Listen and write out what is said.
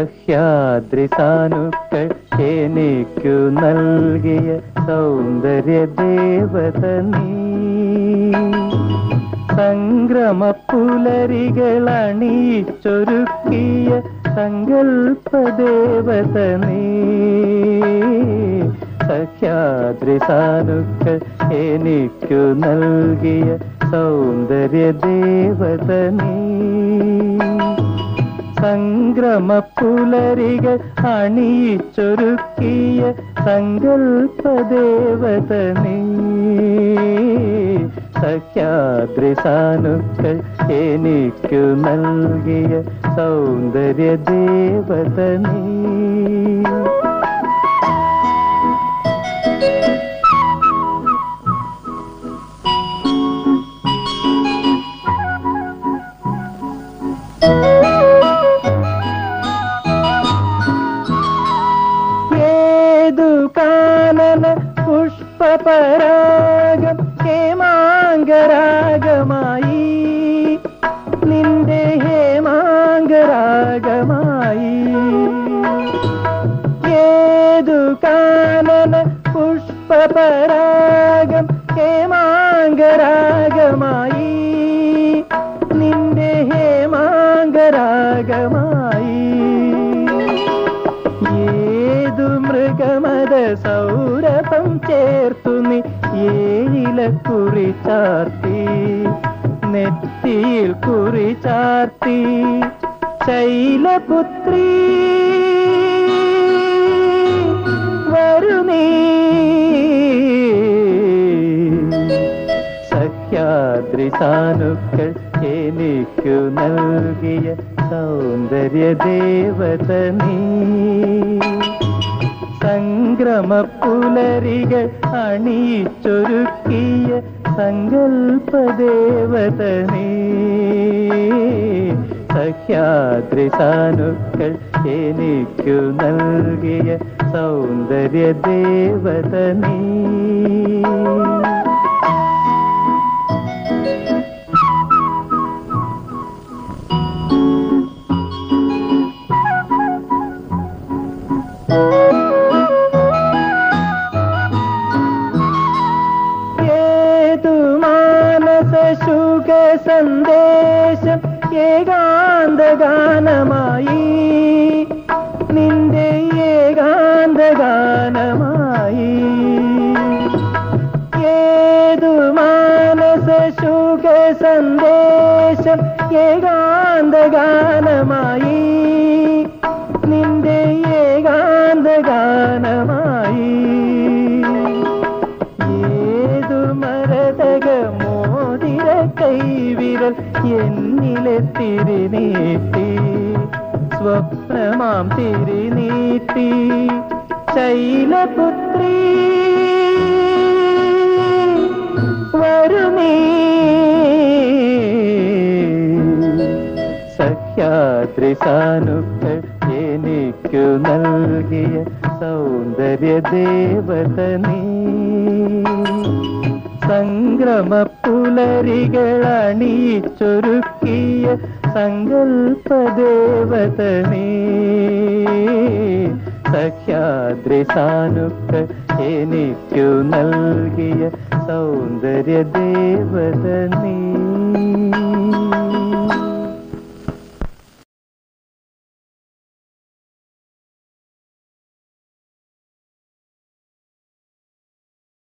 സഹ്യാദ്രി സാനുക്കൾ എനിക്കു നൽകിയ സൗന്ദര്യ ദേവത നീ സംക്രമ പുലരികളണിച്ചൊരുക്കിയ സങ്കൽപ്പ ദേവത നീ സഖ്യാദ്രി സാനുക്കൾ എനിക്കു നൽകിയ സൗന്ദര്യ ദേവത നീ സംക്രമ പുലരികൾ അണിയിച്ചൊരുക്കിയ സങ്കൽപ്പ ദേവത നീ സഖ്യാദ്രി സാനുക്കൾ എനിക്കു നൽകിയ സൗന്ദര്യ ദേവത നീ ഏതു കാനന പുഷ്പപരാഗം ഹേമാങ്കരാഗമായി നിന്റെ ഹേമാങ്കരാഗമായി ഏതു കാനന പുഷ്പപരാഗം ഹേമാങ്കരാഗമായി നിന്റെ ഹേമാങ്കരാഗമായി ഏതു മൃഗമത സൗരഭം ചേർത്തു നീ ഏഴില കുറി ചാർത്തി നെറ്റിയിൽ കുറി ചാർത്തി ശൈലപുത്രി വരു നീ സഖ്യാദ്രി സാനുക്കൾ എനിക്കു നൽകിയ സൗന്ദര്യ ദേവത നീ സംക്രമ പുലരികൾ അണിയിച്ചൊരുക്കിയ സങ്കൽപ്പ ദേവത നീ സഖ്യാദ്രി സാനുക്കൾ എനിക്കു നൽകിയ സൗന്ദര്യ ദേവത നീ ഏതു മാനസ ശുക സന്ദേശം ഏകാന്ത ഗാനമായി നിന്റെ ഏകാന്ത ഗാനമായി ഏതു മാനസ ശുക സന്ദേശം ഏകാന്ത ഗാനമായി നിന്റെ ഏകാന്ത ഗാനമായി ഏതു മരതക മോതിര കൈവിരൽ എന്നിലെ തിരിനീട്ടി സ്വപ്നമാം തിരിനീട്ടി ശൈലപുത്രി വരുമീ സഖ്യാദ്രി സാനുക്കൾ എനിക്കു നൽകിയ സൗന്ദര്യ ദേവത നീ സംക്രമ പുലരികൾ അണിയിച്ചൊരുക്കിയ സങ്കൽപ്പ ദേവത നീ സഖ്യാദ്രി സാനുക്കൾ എനിക്കു നൽകിയ സൗന്ദര്യ ദേവത നീ